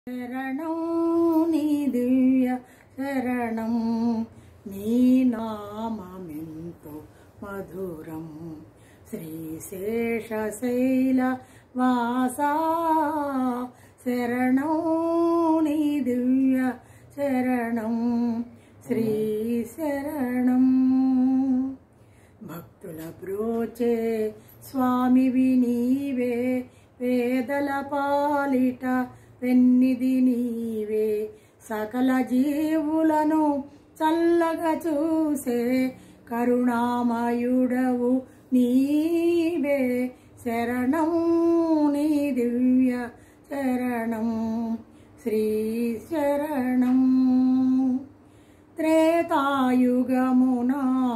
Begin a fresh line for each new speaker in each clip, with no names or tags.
శరణం నీ దివ్య శరణం నీ నామెంతో మధురం శ్రీశేషశైల వాసా శరణం నీ దివ్య శరణం శ్రీ శరణం భక్తుల బ్రోచే స్వామివి నీవే పేదల పాలిట వెన్నిది నీవే సకల జీవులను చల్లగా చూసే కరుణామయుడవు నీవే శరణం నీ దివ్య శరణం శ్రీ శరణం త్రేతాయుగమున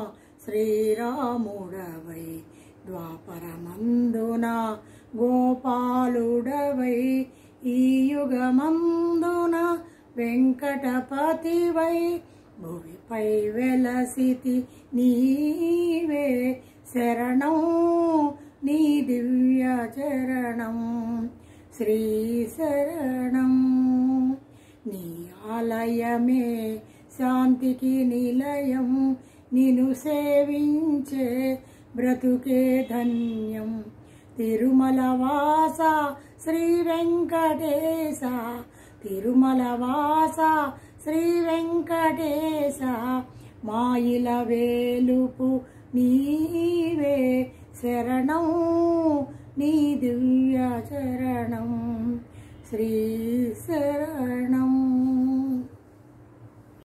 శ్రీరాముడవై ద్వాపరమందున గోపాలుడవై ఈ యుగమందున వెంకటపతివై భువిపై వెలసితి నీవే శరణం నీ దివ్య చరణం శ్రీ శరణం నీ ఆలయమే శాంతికి నిలయం నిను సేవించే బ్రతుకే ధన్యం తిరుమల వాస శ్రీ వెంకటేశ తిరుమల వాస శ్రీ వెంకటేశ మాయిల వేలుపు నీవే శరణం నీ దివ్య చరణం శ్రీ శరణం